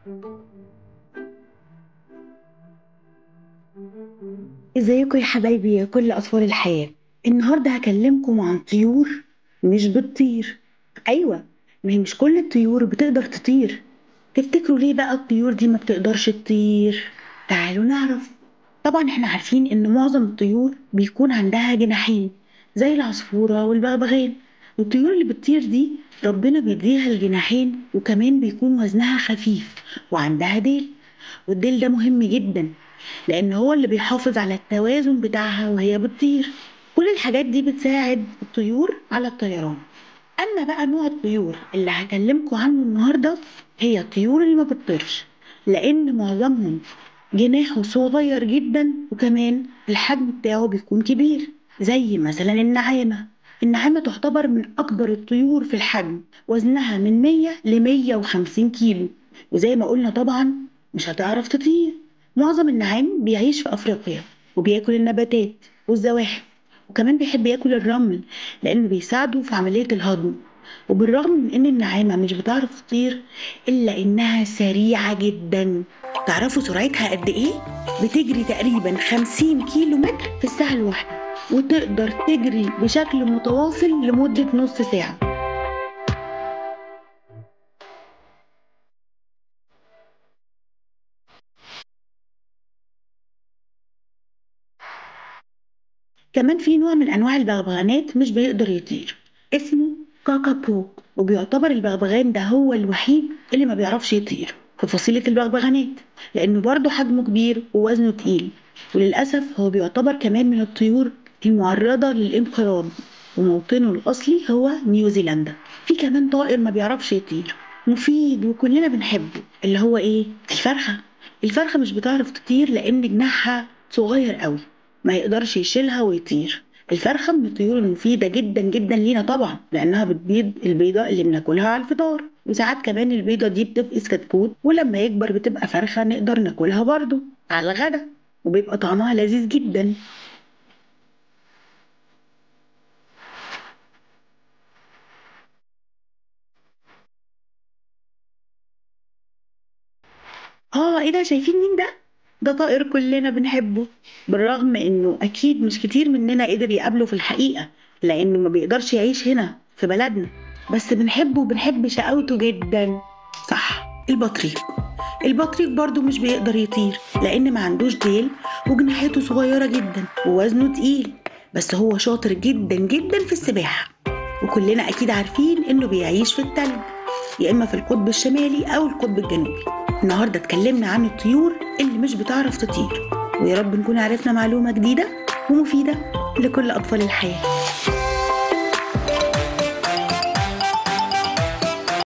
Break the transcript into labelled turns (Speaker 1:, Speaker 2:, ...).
Speaker 1: ازيكم يا حبايبي يا كل أطفال الحياة النهاردة هكلمكم عن طيور مش بتطير أيوة ما هي مش كل الطيور بتقدر تطير تفتكروا ليه بقى الطيور دي ما بتقدرش تطير تعالوا نعرف طبعا احنا عارفين ان معظم الطيور بيكون عندها جناحين زي العصفورة والبغبغان والطيور اللي بتطير دي ربنا بيديها الجناحين وكمان بيكون وزنها خفيف وعندها ديل والديل ده مهم جدا لأن هو اللي بيحافظ على التوازن بتاعها وهي بتطير كل الحاجات دي بتساعد الطيور على الطيران أما بقى نوع الطيور اللي هكلمكم عنه النهاردة هي الطيور اللي ما بتطيرش لأن معظمهم جناحه صغير جدا وكمان الحجم بتاعه بيكون كبير زي مثلا النعامة النعامة تعتبر من أكبر الطيور في الحجم وزنها من 100 ل 150 كيلو وزي ما قلنا طبعا مش هتعرف تطير معظم النعام بيعيش في أفريقيا وبياكل النباتات والزواحف وكمان بيحب ياكل الرمل لأنه بيساعده في عملية الهضم وبالرغم من إن النعامة مش بتعرف تطير إلا إنها سريعة جدا تعرفوا سرعتها قد إيه؟ بتجري تقريبا 50 كيلو متر في الساعة الواحدة وتقدر تجري بشكل متواصل لمدة نص ساعة كمان في نوع من أنواع البغبغانات مش بيقدر يطير اسمه كاكابو وبيعتبر البغبغان ده هو الوحيد اللي ما بيعرفش يطير في فصيلة البغبغانات لأنه برضه حجمه كبير ووزنه تقيل وللأسف هو بيعتبر كمان من الطيور المعرضة للانقراض وموطنه الأصلي هو نيوزيلندا في كمان طائر ما بيعرفش يطير مفيد وكلنا بنحبه اللي هو ايه الفرخة الفرخة مش بتعرف تطير لأن جناحها صغير قوي ما يقدرش يشيلها ويطير الفرخة من الطيور المفيدة جدا جدا لينا طبعا لأنها بتبيض البيضة اللي بناكلها على الفطار وساعات كمان البيضة دي بتفقس كتكوت ولما يكبر بتبقى فرخة نقدر ناكلها برضو على الغدا وبيبقى طعمها لذيذ جدا اه ايه ده شايفين مين ده؟ ده طائر كلنا بنحبه بالرغم انه اكيد مش كتير مننا قدر يقابله في الحقيقة لانه ما بيقدرش يعيش هنا في بلدنا بس بنحبه وبنحب شقاوته جدا صح البطريق البطريق برضو مش بيقدر يطير لان ما عندوش ديل وجناحاته صغيرة جدا ووزنه تقيل بس هو شاطر جدا جدا في السباحة وكلنا اكيد عارفين انه بيعيش في التلج يا اما في القطب الشمالي او القطب الجنوبي النهارده اتكلمنا عن الطيور اللي مش بتعرف تطير ويا رب نكون عرفنا معلومة جديدة ومفيدة لكل أطفال الحياة